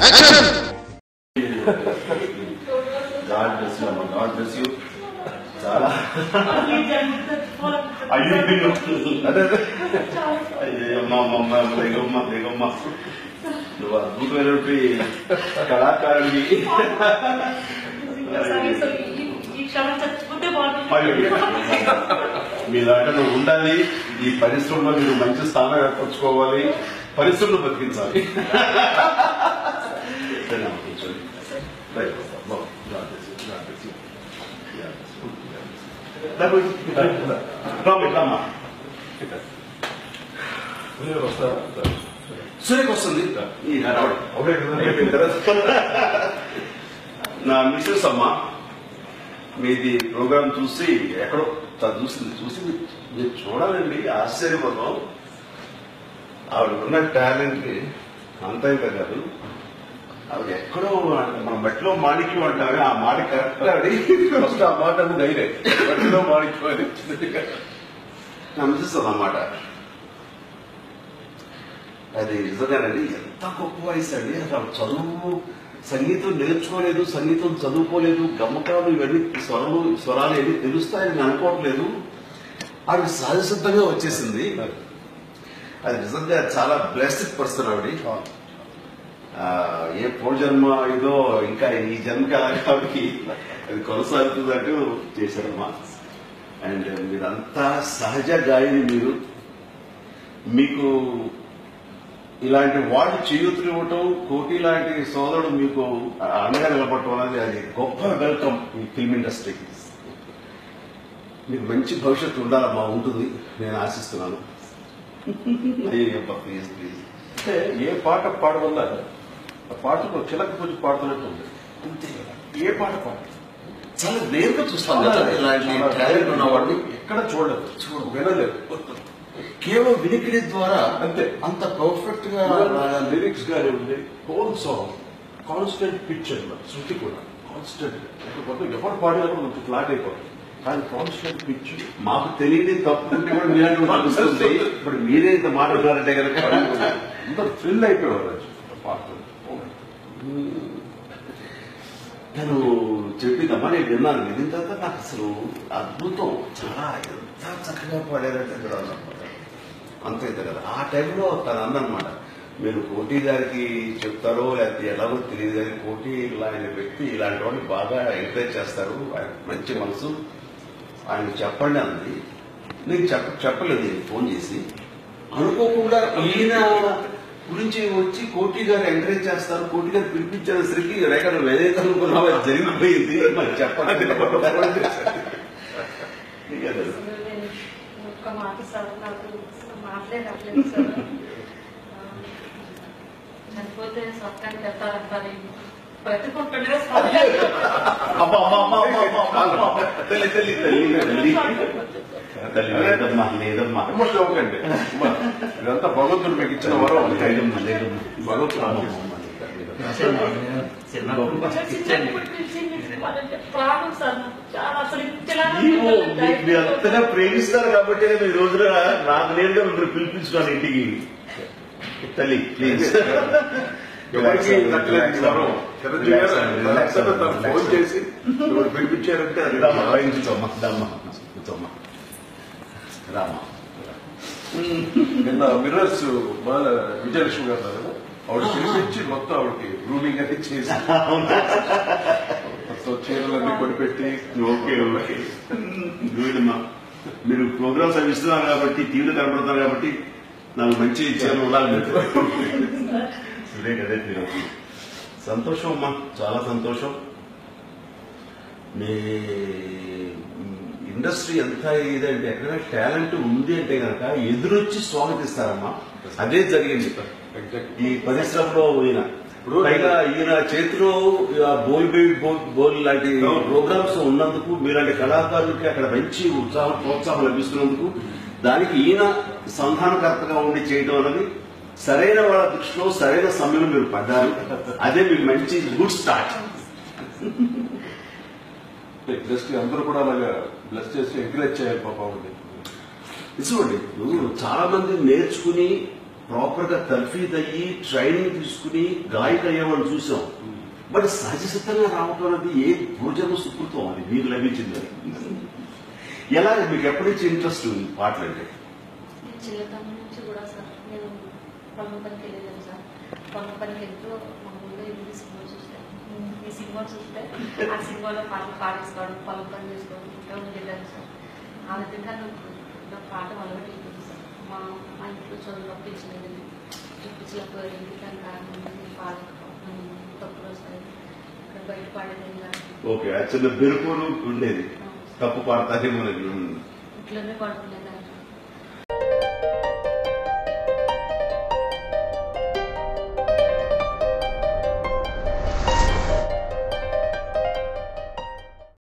Action God bless you అమ్మ God bless you చాలా అయ్యో అదే అదే అయ్యమ్మ అమ్మమ్మ లేగమ్మ లేగమ్మ నువ్వు అద్భుతమైనటువంటి కళాకారుడివి ఈ క్షణం చచ్చిపోతే అయ్యో. బాగుంటుంది మీ దాంట్లో నువ్వు ఉండాలి ఈ పరిశ్రమలో మీరు మంచి స్థానం ఏర్పరచుకోవాలి పరిశ్రమను బతికించాలి సరే అమ్మ, కూర్చోండి. రైట్, బాబు. God bless you. God bless you. God bless you. దా, కూర్చో. దా, దా. రామ్మ, రామ్మ. సూర్యకి వస్తుంది ఈ హడావుడి. అయిపోయిన తర్వాత నా మిస్సెస్ అమ్మ మీది ప్రోగ్రామ్ చూసి ఎక్కడో తను చూసింది చూసి మీరు చూడాలండి ఆశ్చర్యపోతాం ఆవిడ ఉన్న టాలెంట్ అంత ఇంత కాదు ఆవిడ ఎక్కడో మన మట్టిలో మాణిక్యం అంటామే ఆ మాట కరెక్ట్ ఆవిడ ఫస్ట్ ఆ మాట అన్నది అయినే మట్టిలో మాణిక్యం అనిపిస్తుంది అన్నమాట అది నిజంగానండి ఎంత గొప్ప వయసు అండి అసలు చదువు సంగీతం నేర్చుకోలేదు సంగీతం చదువుకోలేదు గమ్మకాలు ఇవన్నీ స్వరాలు స్వరాలు ఏవి తెలుస్తాయని నేను అనుకోవట్లేదు ఆవిడ సహజసిద్ధంగా వచ్చేసింది అది నిజంగా చాలా బ్లెస్డ్ పర్సన్ ఆవిడ ఆ, ఏ పూర్వజన్మ ఇదో ఇంకా ఈ జన్మకి అలా కాబట్టి అది కొనసాగుతున్నట్టు చేశారమ్మా అండ్ మీరంతా సహజ గాయని మీరు మీకు ఇలాంటి వాళ్ళు చేయూతులు ఇవ్వటం కోటి లాంటి సోదరుడు మీకు అండగా నిలబడటం అనేది అది గొప్ప వెల్కమ్ ఈ ఫిల్మ్ ఇండస్ట్రీకి మీకు మంచి భవిష్యత్తు ఉండాలమ్మా ఉంటుంది నేను ఆశిస్తున్నాను అయ్యప్ప ప్లీజ్ ప్లీజ్ అంటే ఏ పాట పాడవల్ల ఆ పాటకు చిలక పూజ పాడుతున్నట్టు ఉంది అంతే కదా ఏ పాట పాడ చాలా నేరుగా చూస్తాం కదా ఇలాంటి టాలెంట్ ఉన్న వాడిని ఎక్కడ చూడలేదు చూడు వినలేదు కేవలం వినికిడి ద్వారా అంతే. అంత పర్ఫెక్ట్ గా లిరిక్స్ గానీ ఉంది హోల్ సాంగ్ కాన్స్టెంట్ పిక్చర్ అన్నమాట శృతి కూడా కాన్స్టెంట్ లేకపోతే ఎవరు పాడినప్పుడు కొంచెం ఫ్లాట్ అయిపోతుంది కానీ కాన్స్టెంట్ పిక్చర్ మాకు తెలియని తప్పుకుంటే కూడా మీరంటే తెలుస్తుంది ఇప్పుడు మీరే ఇంత మాట్లాడారంటే కనుక అందరూ థ్రిల్ అయిపోయేవారు పాటలు తను చెప్పిందమ్మా నేను విన్నాను విన్న తర్వాత నాకు అసలు అద్భుతం చాలా ఎంత చక్కగా పాడారంటే మీరు అన్నమాట అంతే కదా ఆ టైంలో తను అందనమాట మీరు కోటి గారికి చెప్తారో లేకపోతే ఎలాగో తెలియదు కానీ కోటి లాంటి వ్యక్తి ఇలాంటి వాడిని బాగా ఎంకరేజ్ చేస్తారు ఆయన మంచి మనసు ఆయన చెప్పండి అంది నేను చెప్ప చెప్పలేదు నేను ఫోన్ చేసి అనుకోకుండా ఈయన గురించి వచ్చి కోటి గారు ఎంకరేజ్ చేస్తారు కోటి గారు పిలిపించేసరికి రేఖ నువ్వు ఏదైతే అనుకున్నావో అది జరిగిపోయింది మరి చెప్పండి ఇక అది. ఒక్క మాట సార్ నాకు మాట్లాడట్లేదు సార్ చనిపోతే స్వర్గానికి వెళ్తారంటారు బతుకుంటుండే అబ్బా, అబ్బా, అబ్బా, అబ్బా, అబ్బా, అబ్బా, అబ్బా. తల్లి తల్లి తల్లి తల్లి తల్లి లేదమ్మా లేదమ్మా ఎమోషన్ అవ్వకండి అమ్మా, ఇదంతా భగవంతుడు మీకు ఇచ్చిన వరం లేదమ్మా లేదమ్మా భగవంతుడు ప్రాణం సార్ నాకు. చాలా అసలు ఇంతలాగా నీవు మీ- మీరు అంతగా ప్రేమిస్తారు కాబట్టి నేను ఈ రోజున నాకు నేరుగా మిమ్మల్ని పిలిపించున్నాను ఇంటికి తల్లి ప్లీజ్ ఎవరికి దక్కలేదు ఈ వరం చిరంజీవి గారు రిలాక్స్ తనకు తను ఫోన్ చేసి ఎవరు పిలిపించారంటే అది రామా కూర్చోమ్మా దమ్మా కూర్చోమ్మా రామా నిన్న మిర్రర్స్ బాల విజయలక్ష్మి గారు ఉన్నారు కదా ఆవిడ పిలిపించి మొత్తం ఆవిడకి రూమింగ్ అది చేసి మొత్తం చీరలన్నీ కొనిపెట్టి ఓకే ఓకే గుడ్ మీరు ప్రోగ్రామ్స్ అవి ఇస్తున్నారు కాబట్టి టీవీలో కనబడుతున్నారు కాబట్టి నాకు మంచి చీరలు ఉండాలి మీకు ఇదే కదే మీరు సంతోషం అమ్మా చాలా సంతోషం మీ ఇండస్ట్రీ ఎంత ఇదంటే ఎక్కడైనా టాలెంట్ ఉంది అంటే కనుక ఎదురొచ్చి స్వాగతిస్తారమ్మా అదే జరిగింది ఈ పరిశ్రమలో ఈయన ఇప్పుడు పైగా ఈయన చేతిలో ఆ బోల్ బేబీ బోల్ బోల్ లాంటి అవును. ప్రోగ్రామ్స్ ఉన్నందుకు మీలాంటి కళాకారులకి అక్కడ మంచి ఉత్సాహం ప్రోత్సాహం లభిస్తున్నందుకు దానికి ఈయన సంధానకర్తగా ఉండి చేయడం అనేది సరైన వాళ్ళ దృష్టిలో సరైన సమయంలో మీరు పడ్డారు అదే మీకు మంచి గుడ్ స్టార్ట్ జస్ట్ అందరూ కూడా అలాగా బ్లెస్ చేసి ఎంకరేజ్ చేయాలి పాప ఆవిడని నిజమండి ఇప్పుడు చాలా మంది నేర్చుకుని ప్రాపర్ గా తర్ఫీద్ అయ్యి ట్రైనింగ్ తీసుకుని గాయక అయ్యేవాళ్ళు చూసాం బట్ సహజ సిద్ధంగా రావటం అనేది ఏ భోజన సుకృతం అది మీకు లభించింది ఎలా మీకు ఎప్పటి నుంచి ఇంట్రెస్ట్ ఉంది పాటలు అంటే నేను చిన్నతనం నుంచి కూడా సార్ నేను పొలం పనికి వెళ్ళేదాన్ని సార్ పొలం పనికి వెళ్తూ మామూలుగా ఇది సినిమా చూస్తే ఈ సినిమా చూస్తే ఆ సినిమాలో పాటలు పాడేసుకోవడం పొలం పని చేసుకోవడం ఇంకా ఉండేదాన్ని సార్ ఆ విధంగా నాకు నా పాట అలవాటు అయిపోయింది సార్ మా మా ఇంట్లో చదువు పంపించలేదు చూపించలేకపోయారు ఎందుకంటే కారణం నేను పాడకపోవడం తప్పులు వస్తాయి ఇక్కడ బయట పాడేదాన్ని కాదు ఓకే ఆ చిన్న బెరుపులు ఉండేది తప్పు పాడతారేమో అని. ఇంట్లోనే పడుకునేదాన్ని